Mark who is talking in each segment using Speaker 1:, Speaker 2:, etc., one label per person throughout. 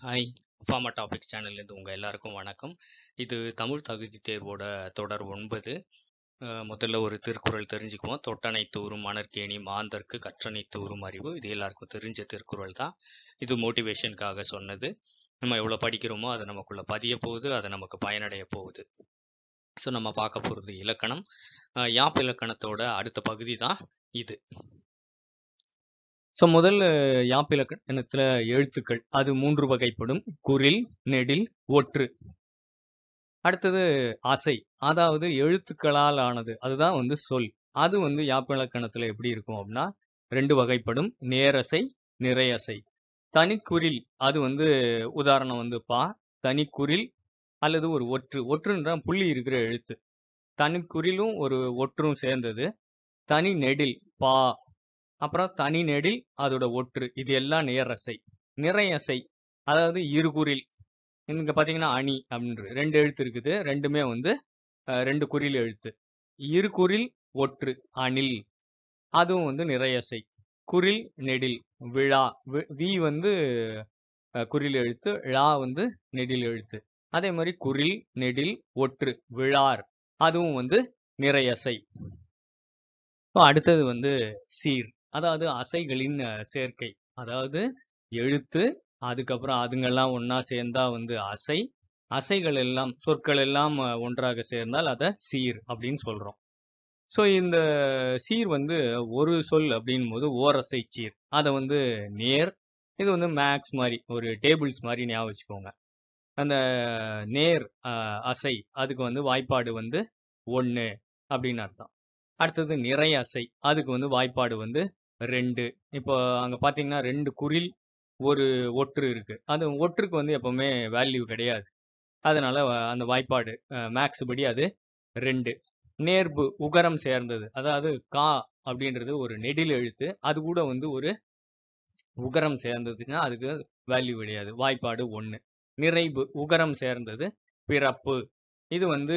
Speaker 1: Hi! Pharma topics சேனல்லேருந்து உங்க எல்லாருக்கும் வணக்கம். இது தமிழ் தகுதி தேர்வோட தொடர் 9. அ முதல்ல ஒரு திருக்குறள் தெரிஞ்சுக்குவோம். "தொட்டனை தூறும் மணற்கேணி மாந்தர்க்கு கற்றனை தூறும் அறிவு" இது எல்லாருக்கும் தெரிஞ்ச திருக்குறள் தான். இது மோட்டிவேஷனுக்காக சொன்னது. நம்ம எவ்வளோ படிக்கிறோமோ, அது நமக்குள்ள பதியப் போகுது. அது நமக்கு பயனடைய போகுது. ஸோ, நம்ம பார்க்க போறது இலக்கணம். அ யாப்பு இலக்கணத்தோட அடுத்த பகுதி தான் இது. ஸோ, முதல்ல யாப்பு இலக்கணத்துல எழுத்துக்கள். அது 3 வகைப்படும். குறில், நெடில், ஒற்று. அடுத்தது அசை. அதாவது எழுத்துக்களால் ஆனது. அதுதான் வந்து சொல். அது வந்து யாப்பு இலக்கணத்துல எப்படி இருக்கும் அப்படின்னா, 2 வகைப்படும். நேரசை, நிறையசை. தனிக்குறில் அது வந்து உதாரணம் வந்து பா. தனிக்குறில் அல்லது ஒரு ஒற்று. ஒற்றுன்றா புள்ளி இருக்கிற எழுத்து. தனிக்குறிலும் ஒரு ஒற்றும் சேர்ந்தது. தனி நெடில் பா. அப்புறம் தனி நெடில் அதோட ஒற்று. இது எல்லாம் நேரசை. நிறையசை அதாவது இருகுறில். இங்க பார்த்தீங்கன்னா, அணி அப்படின்று 2 எழுத்து இருக்குது. 2மே வந்து அ 2 குறில் எழுத்து. இருகுறில் ஒற்று. அணில். அதுவும் வந்து நிறையசை. குறில், நெடில். விழா. வி வி வந்து அ குறில் எழுத்து. ழா வந்து நெடில் எழுத்து. அதே மாரி குறில், நெடில், ஒற்று. விழார். அதுவும் வந்து நிறையசை. அடுத்தது வந்து சீர். அதாவது அசைகளின் அ சேர்க்கை. அதாவது எழுத்து, அதுக்கப்புறம் அதுங்கெல்லாம் ஒண்ணா சேர்ந்தா வந்து அசை. அசைகள் எல்லாம் சொற்கள் எல்லாம் ஒன்றாக சேர்ந்தால் அத சீர் அப்படின்னு சொல்றோம். ஸோ, இந்த சீர் வந்து ஒரு சொல் அப்படின்னும்போது ஓரசை சீர். அத வந்து நேர். இது வந்து மேக்ஸ் மாரி. ஒரு டேபிள்ஸ் மாரி ஞாபகம் வச்சுக்கோங்க. அந்த நேர் அ அசை அதுக்கு வந்து வாய்ப்பாடு வந்து 1 அப்படின்னு அர்த்தம். அடுத்தது நிறை அசை. அதுக்கு வந்து வாய்ப்பாடு வந்து 2. இப்போ அங்க பார்த்தீங்கன்னா 2 குறில், 1 ஒற்று இருக்கு. அந்த ஒற்றுக்கு வந்து எப்பவுமே வேல்யூ கிடையாது. அதனால அந்த வாய்ப்பாடு அ மேக்ஸ் படி அது 2. நேர்பு உகரம் சேர்ந்தது. அதாவது கா அப்படின்றது ஒரு நெடில் எழுத்து. அது கூட வந்து ஒரு உகரம் சேர்ந்ததுன்னா, அதுக்கு வேல்யூ கிடையாது. வாய்ப்பாடு 1. நிறைபு உகரம் சேர்ந்தது. பிறப்பு. இது வந்து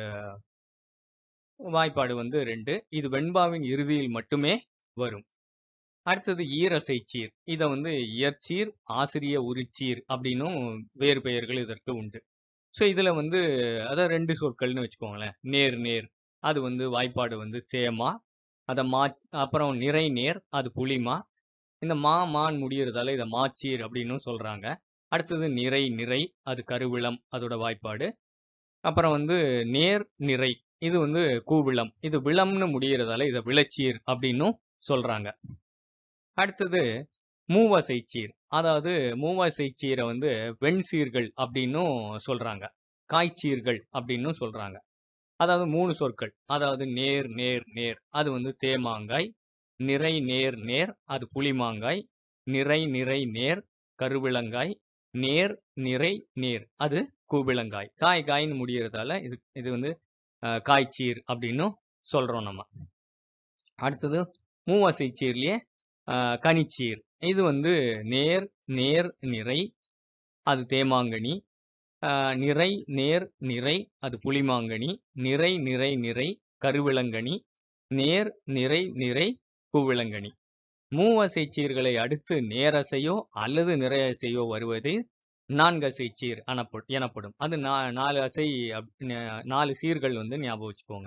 Speaker 1: வாய்ப்பாடு வந்து 2. இது வெண்பாவின் இறுதியில் மட்டுமே வரும். அடுத்தது ஈரசை சீர். இத வந்து இயற்சீர், ஆசிரிய உரிச்சீர் அப்படின்னும் வேறு பெயர்கள் இதற்கு உண்டு. ஸோ, இதுல வந்து அதான் 2 சொற்கள்னு வச்சுக்கோங்களேன். நேர், நேர். அது வந்து வாய்ப்பாடு வந்து தேமா. அத மா அப்புறம் நிறை நேர். அது புளிமா. இந்த மா, மான்னு முடியறதால இத மாச்சீர் அப்படின்னும் சொல்றாங்க. அடுத்தது நிறை, நிறை. அது கருவிளம். அதோட வாய்ப்பாடு. அப்புறம் வந்து நேர், நிறை. இது வந்து கூவிளம். இது விளம்னு முடியறதால இத விளச்சீர் அப்படின்னும் சொல்றாங்க. அடுத்தது மூவசை சீர். அதாவது மூவசை சீர வந்து வெண்சீர்கள் அப்படின்னும் சொல்றாங்க. காய்ச்சீர்கள் அப்படின்னும் சொல்றாங்க. அதாவது 3 சொற்கள். அதாவது நேர், நேர், நேர். அது வந்து தேமாங்காய். நிறை, நேர், நேர். அது புளிமாங்காய். நிறை, நிறை, நேர். கருவிளங்காய். நேர், நிறை, நேர். அது கூவிளங்காய். காய், காய்ன்னு முடியறதால இது இது வந்து அ காய்ச்சீர் அப்படின்னும் சொல்றோம் நம்ம. அடுத்தது மூவசை சீர்லயே அ கனிச்சீர். இது வந்து நேர், நேர், நிறை. அது தேமாங்கனி. அ நிறை, நேர், நிறை. அது புளிமாங்கனி. நிறை, நிறை, நிறை. கருவிளங்கனி. நேர், நிறை, நிறை. கூவிளங்கனி. மூவசை சீர்களை அடுத்து நேரசையோ அல்லது நிறையசையோ வருவது நான்கசை சீர் எனப்ப எனப்படும். அது நா 4 அசை அப் ந 4 சீர்கள் வந்து ஞாபகம் வச்சுக்கோங்க.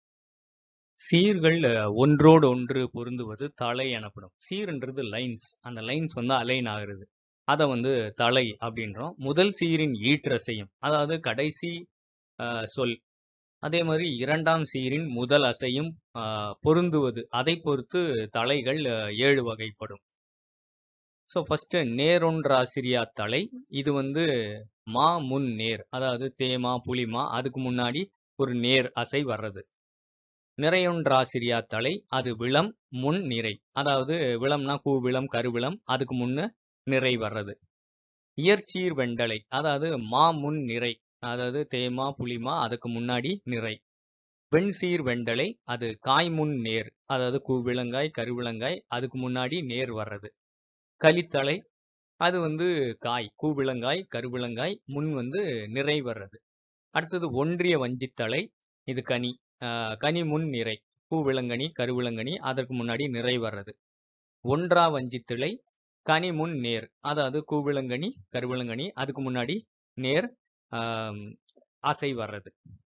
Speaker 1: சீர்கள் ஒன்றோடு ஒன்று பொருந்துவது தலை எனப்படும். சீர்ன்றது லைன்ஸ். அந்த லைன்ஸ் வந்து அலைன் ஆகுறது. அத வந்து தலை அப்படின்றோம். முதல் சீரின் ஈற்றசையும். அதாவது கடைசி அ சொல். அதே மாரி 2ஆம் சீரின் முதல் அசையும் அ பொருந்துவது. அதைப் பொறுத்து தலைகள் 7 வகைப்படும். ஸோ, ஃபர்ஸ்ட்டு நேரொன்றாசிரியாத் தலை. இது வந்து மா, முன், நேர். அதாவது தேமா, புளிமா. அதுக்கு முன்னாடி ஒரு நேர் அசை வர்றது. நிறையொன்றாசிரியாத் தலை. அது விளம், முன் நிறை. அதாவது விளம்னா கூவிளம், கருவிளம். அதுக்கு முன்ன நிறை வர்றது. இயற்சீர் வெண்டலை. அதாவது மா, முன், நிறை. அதாவது தேமா, புளிமா. அதுக்கு முன்னாடி நிறை. வெண்சீர் வெண்டலை. அது காய், முன், நேர். அதாவது கூவிளங்காய், கருவிளங்காய். அதுக்கு முன்னாடி நேர் வர்றது. கலித்தலை. அது வந்து காய். கூவிளங்காய், கருவிளங்காய். முன் வந்து நிறை வர்றது. அடுத்தது ஒன்றிய வஞ்சித்தலை. இது கனி. அ கனி முன் நிறை. பூவிளங்கனி, கருவிளங்கனி. அதற்கு முன்னாடி நிறை வர்றது. ஒன்றா வஞ்சித்திழை. கனி முன் நேர் அதாவது கூவிளங்கனி கருவிளங்கனி அதுக்கு முன்னாடி நேர் ஆம், அசை வர்றது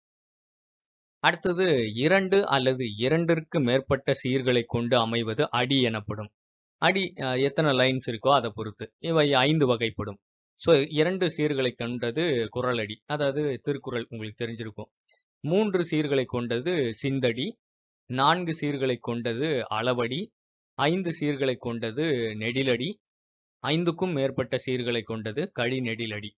Speaker 1: அடுத்தது இரண்டு அல்லது இரண்டிற்கு மேற்பட்ட சீர்களை கொண்டு அமைவது அடி எனப்படும் அடி அஹ், எத்தனை லைன்ஸ் இருக்கோ அதை பொறுத்து இவை ஐந்து வகைப்படும் ஸோ இரண்டு சீர்களை கொண்டது குறளடி அதாவது திருக்குறள் உங்களுக்கு தெரிஞ்சிருக்கும் மூன்று சீர்களை கொண்டது சிந்தடி நான்கு சீர்களை கொண்டது அளவடி ஐந்து சீர்களை கொண்டது நெடிலடி ஐந்துக்கும் மேற்பட்ட சீர்களை கொண்டது கழி நெடிலடி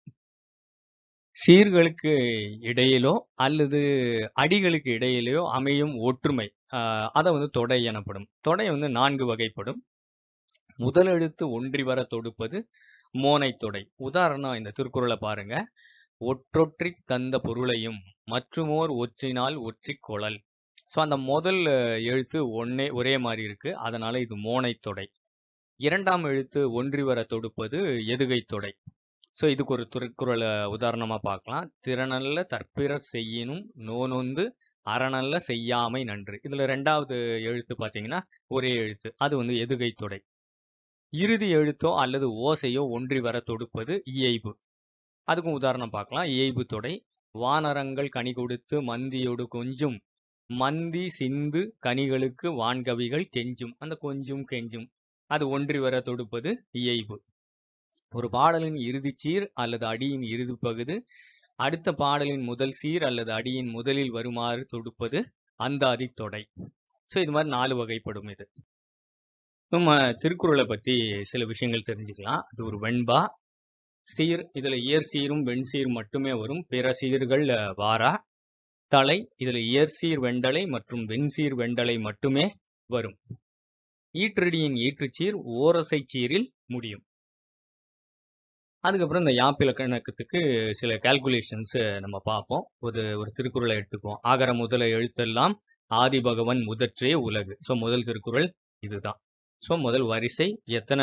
Speaker 1: சீர்களுக்கு இடையிலோ அல்லது அடிகளுக்கு இடையிலோ அமையும் ஒற்றுமை ஆஹ் அதை வந்து தொடை எனப்படும் தொடை வந்து நான்கு வகைப்படும் முதல் எழுத்து ஒன்றி வர தொடுப்பது மோனை தொடை உதாரணம் இந்த திருக்குறளை பாருங்க ஒற்றொற்றி தந்த பொருளையும் மற்றுமோர் ஒற்றினால் ஒற்றி கொளல் ஸோ அந்த முதல் அஹ், எழுத்து ஒன்னே ஒரே மாதிரி இருக்கு அதனால இது மோனை தொடை இரண்டாம் எழுத்து ஒன்றி வர தொடுப்பது எதுகை தொடை ஸோ இதுக்கு ஒரு திருக்குறளை உதாரணமா பார்க்கலாம் திறனல்ல தற்பிறர் செய்யினும் நோனொந்து அறநல்ல செய்யாமை நன்று இதுல ரெண்டாவது எழுத்து பாத்தீங்கன்னா ஒரே எழுத்து அது வந்து எதுகை தொடை இறுதி எழுத்தோ அல்லது ஓசையோ ஒன்றி வர தொடுப்பது இயைபு அதுக்கும் உதாரணம் பார்க்கலாம் இயைபு தொடை வானரங்கள் கனி கொடுத்து மந்தியோடு கொஞ்சும் மந்தி சிந்து கனிகளுக்கு வான்கவிகள் கெஞ்சும் அந்த கொஞ்சும் கெஞ்சும் அது ஒன்றி வர தொடுப்பது இயைபு ஒரு பாடலின் இறுதிச் சீர் அல்லது அடியின் இறுதி பகுதி அடுத்த பாடலின் முதல் சீர் அல்லது அடியின் முதலில் வருமாறு தொடுப்பது அந்தாதி தொடை ஸோ இது மாதிரி நாலு வகைப்படும் இது நம்ம திருக்குறளை பத்தி சில விஷயங்கள் தெரிஞ்சுக்கலாம் அது ஒரு வெண்பா சீர் இதுல இயற் சீரும் வெண்சீர் மட்டுமே வரும் பிற சீர்கள் அஹ், வாரா தலை இதுல இயற்சீர் வெண்டலை மற்றும் வெண்சீர் வெண்டலை மட்டுமே வரும் ஈற்றடியின் ஈற்றுச்சீர் ஓரசை சீரில் முடியும் அதுக்கப்புறம் இந்த யாப்பிலக்கணக்கத்துக்கு சில கால்குலேஷன்ஸ் நம்ம பார்ப்போம் ஒரு ஒரு திருக்குறளை எடுத்துக்குவோம் ஆகர முதல எழுத்தெல்லாம் ஆதி பகவன் முதற்றே உலகு ஸோ முதல் திருக்குறள் இதுதான் ஸோ முதல் வரிசை எத்தனை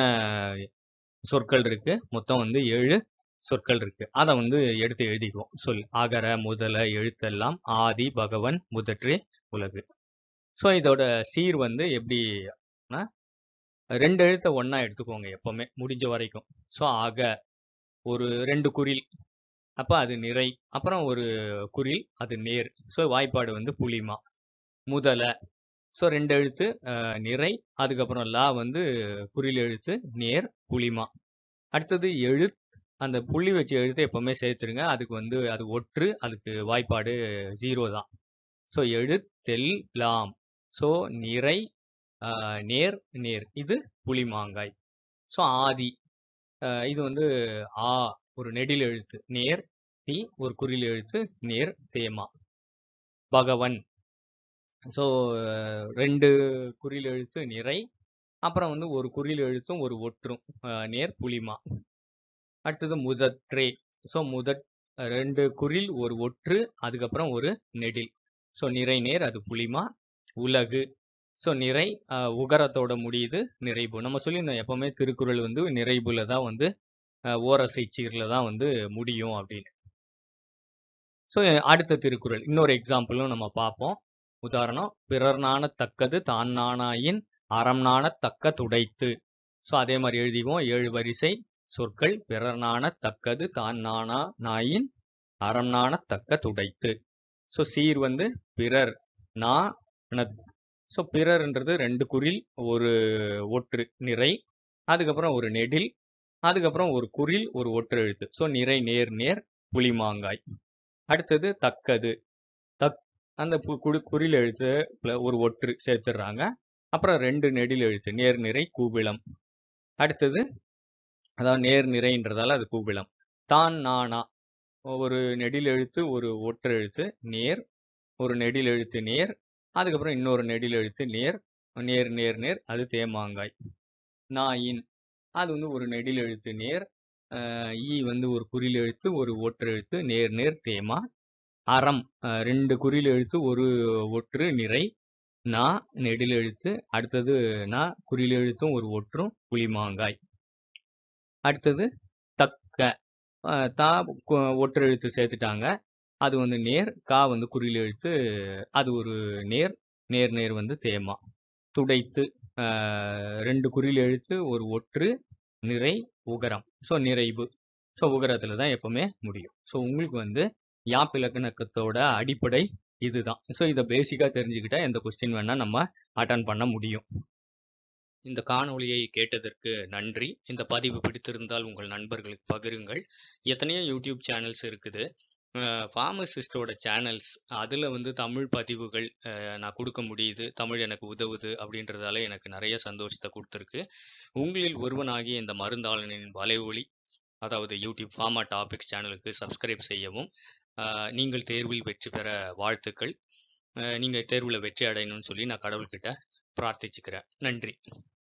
Speaker 1: சொற்கள் இருக்கு மொத்தம் வந்து ஏழு சொற்கள் இருக்கு அதை வந்து எடுத்து எழுதிக்குவோம் சொல் ஆகர முதல எழுத்தெல்லாம் ஆதி பகவன் முதற்றே உலகு ஸோ இதோட சீர் வந்து எப்படின்னா ரெண்டு எழுத்தை ஒண்ணா எடுத்துக்கோங்க எப்பவுமே முடிஞ்ச வரைக்கும் ஸோ ஆக ஒரு ரெண்டு குறில் அப்ப அது நிறை அப்புறம் ஒரு குறில் அது நேர் ஸோ வாய்ப்பாடு வந்து புளிமா முதல ஸோ ரெண்டு எழுத்து அஹ், நிறை அதுக்கப்புறம் லா வந்து குறில் எழுத்து நேர் புளிமா அடுத்தது எழுத் அந்த புள்ளி வச்ச எழுத்தை எப்பவுமே சேர்த்துருங்க அதுக்கு வந்து அது ஒற்று அதுக்கு வாய்ப்பாடு ஜீரோ தான் ஸோ எழுத்தெல் லாம் ஸோ நிறை ஆஹ், நேர் நேர் இது புளிமாங்காய் ஸோ ஆதி ஆஹ், இது வந்து ஆ ஒரு நெடில் எழுத்து நேர் தி ஒரு குறில் எழுத்து நேர் தேமா பகவன் ஸோ ரெண்டு குறில் எழுத்து நிறை அப்புறம் வந்து ஒரு குறில் எழுத்தும் ஒரு ஒற்றும் ஆஹ், நேர் புளிமா அடுத்தது முதற்றே ஸோ முதற் ரெண்டு குறில் ஒரு ஒற்று அதுக்கப்புறம் ஒரு நெடில் ஸோ நிறை நேர் அது புளிமா உலகு ஸோ நிறை ஆஹ், உகரத்தோட முடியுது நிறைவு நம்ம சொல்லியிருந்தோம் எப்பவுமே திருக்குறள் வந்து நிறைவுல தான் வந்து ஆஹ், ஓரசை சீர்ல தான் வந்து முடியும் அப்படின்னு ஸோ அடுத்த திருக்குறள் இன்னொரு எக்ஸாம்பிளும் நம்ம பார்ப்போம் உதாரணம் பிறர் நாணத்தக்கது தான் நாணாயின் அறம் நாணத்தக்க துடைத்து ஸோ அதே மாதிரி எழுதிக்குவோம் ஏழு வரிசை சொற்கள் பிறர் நாணத்தக்கது தான் நாணா நாயின் அறம் நாணத்தக்க துடைத்து ஸோ சீர் வந்து பிறர் நா ஸோ பிறர்ன்றது ரெண்டு குறில் ஒரு ஒற்று நிறை அதுக்கப்புறம் ஒரு நெடில் அதுக்கப்புறம் ஒரு குறில் ஒரு ஒற்று எழுத்து ஸோ நிறை நேர் நேர் புளிமாங்காய் அடுத்தது தக்கது தக் அந்த பு- குடு குறில் எழுத்து pl- ஒரு ஒற்று சேர்த்துடுறாங்க அப்புறம் ரெண்டு நெடில் எழுத்து நேர் நிறை கூபிளம் அடுத்தது அதாவது நேர் நிறைன்றதால அது கூபிளம் தான் நானா ஒரு நெடில் எழுத்து ஒரு ஒற்று எழுத்து நேர் ஒரு நெடில் எழுத்து நேர் அதுக்கப்புறம் இன்னொரு நெடில் எழுத்து நேர் நேர் நேர் நேர் அது தேமாங்காய் நாயின் அது வந்து ஒரு நெடில் எழுத்து நேர் அஹ் ஈ வந்து ஒரு குறில் எழுத்து ஒரு ஒற்று எழுத்து நேர் நேர் தேமா அறம் அஹ் ரெண்டு குறில் எழுத்து ஒரு ஒற்று நிறை நா நெடில் எழுத்து அடுத்தது நா குறில் எழுத்தும் ஒரு ஒற்றும் புளிமாங்காய் அடுத்தது தக்க அஹ் தா கு- ஒற்று எழுத்து சேர்த்துட்டாங்க அது வந்து நேர் கா வந்து குறில் எழுத்து அது ஒரு நேர் நேர் நேர் வந்து தேமா துடைத்து அஹ் ரெண்டு குறில் எழுத்து ஒரு ஒற்று நிறை உகரம் ஸோ நிறைவு ஸோ உகரத்தில் தான் எப்பவுமே முடியும் ஸோ உங்களுக்கு வந்து யாப் இலக்கணத்தோட அடிப்படை இதுதான் ஸோ இதை பேசிக்காக தெரிஞ்சுக்கிட்டா எந்த கொஸ்டின் வேணால் நம்ம அட்டன் பண்ண முடியும் இந்த காணொளியை கேட்டதற்கு நன்றி இந்த பதிவு பிடித்திருந்தால் உங்கள் நண்பர்களுக்கு பகிருங்கள் எத்தனையோ யூடியூப் சேனல்ஸ் இருக்குது ஃபார்மசிஸ்டோட சேனல்ஸ் அதில் வந்து தமிழ் பதிவுகள் அஹ், நான் கொடுக்க முடியுது தமிழ் எனக்கு உதவுது அப்படின்றதால எனக்கு நிறைய சந்தோஷத்தை கொடுத்துருக்கு உங்களில் ஒருவனாகிய இந்த மருந்தாளனின் வலைவொலி அதாவது யூடியூப் ஃபார்மா டாபிக்ஸ் சேனலுக்கு சப்ஸ்கிரைப் செய்யவும் அஹ், நீங்கள் தேர்வில் வெற்றி பெற வாழ்த்துக்கள் அஹ், நீங்கள் தேர்வில் வெற்றி அடையணும்னு சொல்லி நான் கடவுள்கிட்ட பிரார்த்திச்சுக்கிறேன் நன்றி